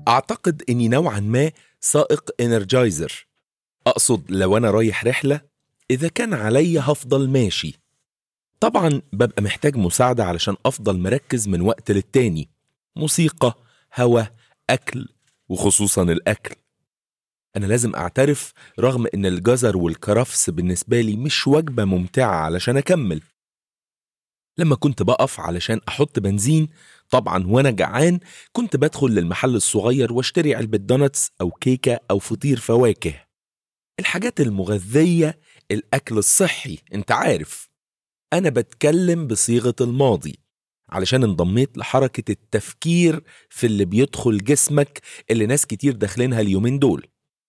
أعتقد إني نوعا ما سائق إنرجايزر أقصد لو أنا رايح رحلة إذا كان عليا هفضل ماشي طبعا ببقى محتاج مساعدة علشان أفضل مركز من وقت للتاني موسيقى هوا أكل وخصوصا الأكل أنا لازم أعترف رغم إن الجزر والكرفس بالنسبة لي مش وجبة ممتعة علشان أكمل لما كنت بقف علشان أحط بنزين طبعا وأنا جعان كنت بدخل للمحل الصغير واشتري علبة دونتس أو كيكة أو فطير فواكه الحاجات المغذية الأكل الصحي أنت عارف أنا بتكلم بصيغة الماضي علشان انضميت لحركة التفكير في اللي بيدخل جسمك اللي ناس كتير داخلينها اليومين دول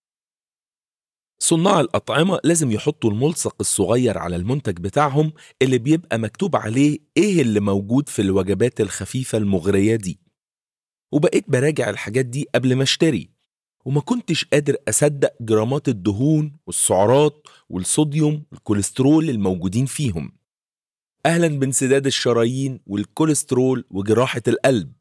صناع الأطعمة لازم يحطوا الملصق الصغير على المنتج بتاعهم اللي بيبقى مكتوب عليه إيه اللي موجود في الوجبات الخفيفة المغرية دي وبقيت براجع الحاجات دي قبل ما اشتري وما كنتش قادر أصدق جرامات الدهون والسعرات والصوديوم والكوليسترول الموجودين فيهم أهلا بانسداد الشرايين والكوليسترول وجراحة القلب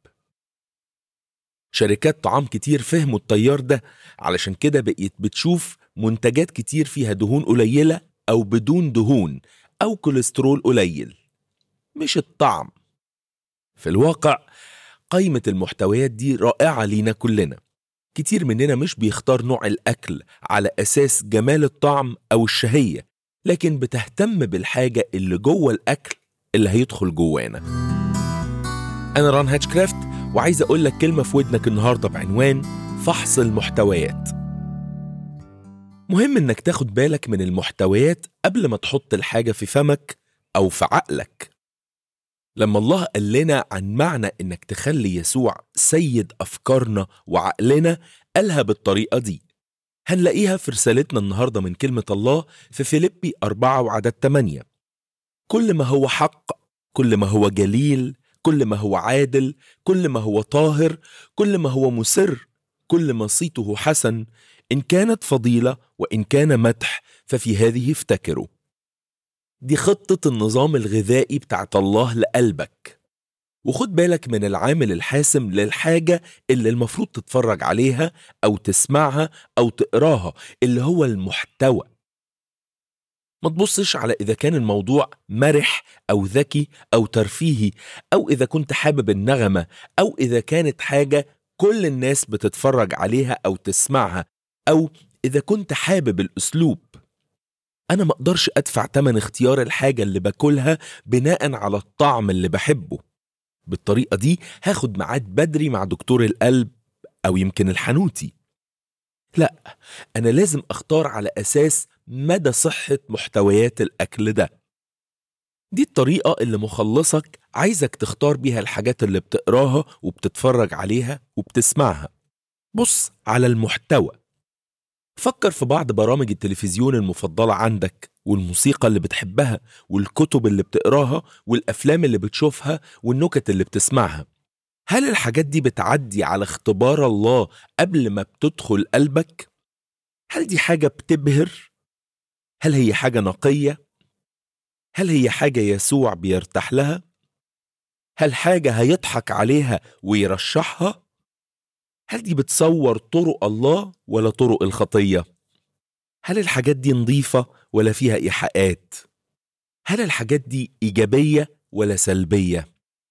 شركات طعام كتير فهموا التيار ده علشان كده بقيت بتشوف منتجات كتير فيها دهون قليلة أو بدون دهون أو كوليسترول قليل مش الطعم في الواقع قائمة المحتويات دي رائعة لينا كلنا كتير مننا مش بيختار نوع الأكل على أساس جمال الطعم أو الشهية لكن بتهتم بالحاجة اللي جوه الأكل اللي هيدخل جوانا أنا ران هاتشكرافت وعايز أقول لك كلمة في ودنك النهاردة بعنوان فحص المحتويات مهم إنك تاخد بالك من المحتويات قبل ما تحط الحاجة في فمك أو في عقلك لما الله قال لنا عن معنى إنك تخلي يسوع سيد أفكارنا وعقلنا قالها بالطريقة دي هنلاقيها في رسالتنا النهاردة من كلمة الله في فيليبي أربعة وعدد 8 كل ما هو حق كل ما هو جليل كل ما هو عادل كل ما هو طاهر كل ما هو مسر كل ما صيته حسن إن كانت فضيلة وإن كان مدح ففي هذه افتكروا دي خطة النظام الغذائي بتاعت الله لقلبك وخد بالك من العامل الحاسم للحاجة اللي المفروض تتفرج عليها أو تسمعها أو تقراها اللي هو المحتوى ما تبصش على إذا كان الموضوع مرح أو ذكي أو ترفيهي أو إذا كنت حابب النغمة أو إذا كانت حاجة كل الناس بتتفرج عليها أو تسمعها أو إذا كنت حابب الأسلوب أنا ما أقدرش أدفع تمن اختيار الحاجة اللي باكلها بناء على الطعم اللي بحبه بالطريقة دي هاخد ميعاد بدري مع دكتور القلب أو يمكن الحنوتي لا أنا لازم أختار على أساس مدى صحة محتويات الأكل ده دي الطريقة اللي مخلصك عايزك تختار بيها الحاجات اللي بتقراها وبتتفرج عليها وبتسمعها بص على المحتوى فكر في بعض برامج التلفزيون المفضلة عندك والموسيقى اللي بتحبها والكتب اللي بتقراها والأفلام اللي بتشوفها والنكت اللي بتسمعها هل الحاجات دي بتعدي على اختبار الله قبل ما بتدخل قلبك؟ هل دي حاجة بتبهر؟ هل هي حاجة نقية؟ هل هي حاجة يسوع بيرتاح لها؟ هل حاجة هيضحك عليها ويرشحها؟ هل دي بتصور طرق الله ولا طرق الخطية؟ هل الحاجات دي نظيفة ولا فيها إيحاءات؟ هل الحاجات دي إيجابية ولا سلبية؟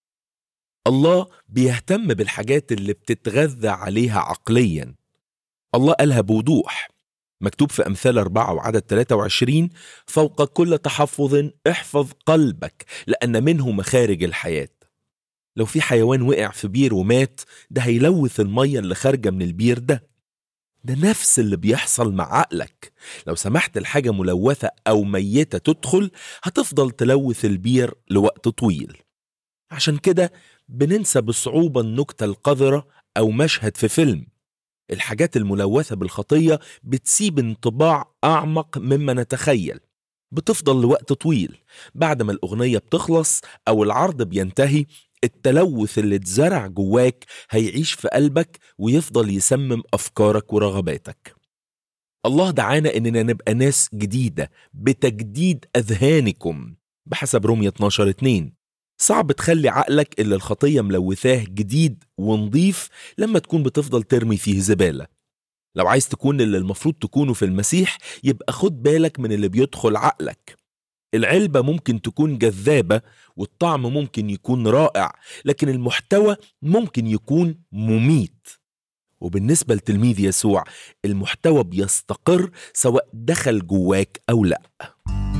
الله بيهتم بالحاجات اللي بتتغذى عليها عقليا الله قالها بوضوح مكتوب في أمثال أربعة وعدد 23 فوق كل تحفظ احفظ قلبك لأن منه مخارج الحياة لو في حيوان وقع في بير ومات ده هيلوث المية اللي خارجة من البير ده ده نفس اللي بيحصل مع عقلك لو سمحت الحاجة ملوثة أو ميتة تدخل هتفضل تلوث البير لوقت طويل عشان كده بننسى بصعوبة النكتة القذرة أو مشهد في فيلم الحاجات الملوثة بالخطية بتسيب انطباع أعمق مما نتخيل بتفضل لوقت طويل بعد ما الأغنية بتخلص أو العرض بينتهي التلوث اللي اتزرع جواك هيعيش في قلبك ويفضل يسمم أفكارك ورغباتك الله دعانا إننا نبقى ناس جديدة بتجديد أذهانكم بحسب رومية 12 2 صعب تخلي عقلك اللي الخطية ملوثاه جديد ونضيف لما تكون بتفضل ترمي فيه زبالة لو عايز تكون اللي المفروض تكونه في المسيح يبقى خد بالك من اللي بيدخل عقلك العلبة ممكن تكون جذابة والطعم ممكن يكون رائع لكن المحتوى ممكن يكون مميت وبالنسبة لتلميذ يسوع المحتوى بيستقر سواء دخل جواك أو لأ